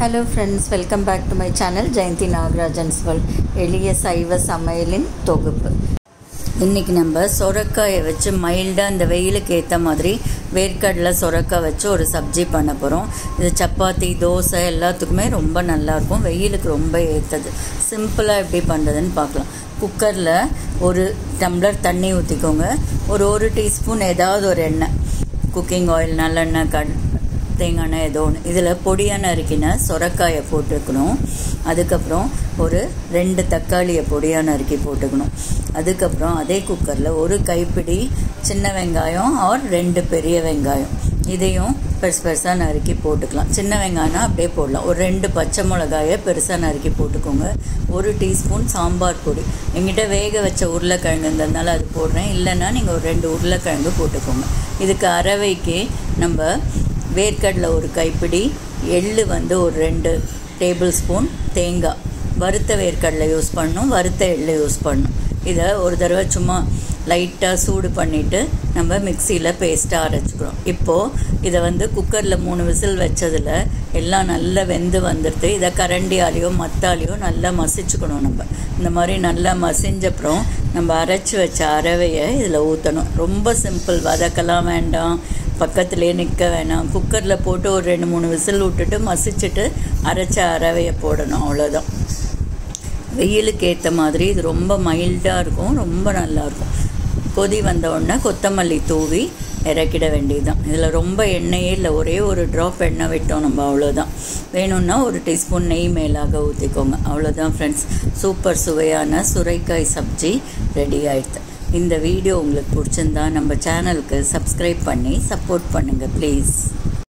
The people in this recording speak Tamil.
hello friends welcome back to my channel Jayanthi Nagarajan's world எளிய சைவ சமையலின் தொகுப்பு இன்றைக்கி நம்ம சொரக்காயை வச்சு மைல்டாக இந்த வெயிலுக்கு ஏற்ற மாதிரி வேர்க்கடலை சொரக்காய் வச்சு ஒரு சப்ஜி பண்ண போகிறோம் இது சப்பாத்தி தோசை எல்லாத்துக்குமே ரொம்ப நல்லாயிருக்கும் வெயிலுக்கு ரொம்ப ஏற்றது சிம்பிளாக எப்படி பண்ணுறதுன்னு பார்க்கலாம் குக்கரில் ஒரு டம்ளர் தண்ணி ஊற்றிக்கோங்க ஒரு ஒரு டீஸ்பூன் ஏதாவது ஒரு எண்ணெய் குக்கிங் ஆயில் நல்லெண்ணெய் கட் தேங்காய் எண்ணெய் ஏதோ ஒன்று இதில் பொடியாக நறுக்கின சொரக்காயை போட்டுக்கணும் அதுக்கப்புறம் ஒரு ரெண்டு தக்காளியை பொடியாக நறுக்கி போட்டுக்கணும் அதுக்கப்புறம் அதே குக்கரில் ஒரு கைப்பிடி சின்ன வெங்காயம் ஆர் ரெண்டு பெரிய வெங்காயம் இதையும் பெருசு பெருசாக நறுக்கி போட்டுக்கலாம் சின்ன வெங்காயம்னா அப்படியே போடலாம் ஒரு ரெண்டு பச்சை மிளகாயை பெருசாக நறுக்கி போட்டுக்கோங்க ஒரு டீஸ்பூன் சாம்பார் பொடி எங்கிட்ட வேக வச்ச உருளைக்கிழங்குங்கிறதுனால அது போடுறேன் இல்லைன்னா நீங்கள் ஒரு ரெண்டு உருளைக்கிழங்கு போட்டுக்கோங்க இதுக்கு அரவைக்கு நம்ம வேர்க்கடலை ஒரு கைப்பிடி எள்ளு வந்து ஒரு ரெண்டு டேபிள் ஸ்பூன் தேங்காய் வறுத்த வேர்க்கடலை யூஸ் பண்ணணும் வறுத்த எள்ளு யூஸ் பண்ணணும் இதை ஒரு தடவை சும்மா லைட்டாக சூடு பண்ணிவிட்டு நம்ம மிக்சியில் பேஸ்ட்டாக அரைச்சிக்கிறோம் இப்போது இதை வந்து குக்கரில் மூணு விசில் வச்சதில் எல்லாம் நல்லா வெந்து வந்துடுது இதை கரண்டியாலேயோ மத்தாலேயோ நல்லா மசிச்சுக்கணும் நம்ம இந்த மாதிரி நல்லா மசிஞ்சப்புறம் நம்ம அரைச்சி வச்ச அரவையை இதில் ஊற்றணும் ரொம்ப சிம்பிள் வதக்கலாம் வேண்டாம் பக்கத்துலேயே நிற்க வேணாம் குக்கரில் போட்டு ஒரு ரெண்டு மூணு விசில் விட்டுட்டு மசிச்சுட்டு அரைச்ச அரவையை போடணும் அவ்வளோதான் வெயிலுக்கு ஏற்ற மாதிரி இது ரொம்ப மைல்டாக இருக்கும் ரொம்ப நல்லாயிருக்கும் கொதி வந்த உடனே கொத்தமல்லி தூவி இறக்கிட வேண்டியதுதான் இதில் ரொம்ப எண்ணெயே இல்லை ஒரே ஒரு ட்ராப் எண்ணெய் விட்டோம் நம்ம அவ்வளோதான் வேணும்னா ஒரு டீஸ்பூன் நெய் மேலாக ஊற்றிக்கோங்க அவ்வளோதான் ஃப்ரெண்ட்ஸ் சூப்பர் சுவையான சுரைக்காய் சப்ஜி ரெடி ஆயிடுது இந்த வீடியோ உங்களுக்கு பிடிச்சிருந்தா நம்ம சேனலுக்கு சப்ஸ்கிரைப் பண்ணி சப்போர்ட் பண்ணுங்கள் ப்ளீஸ்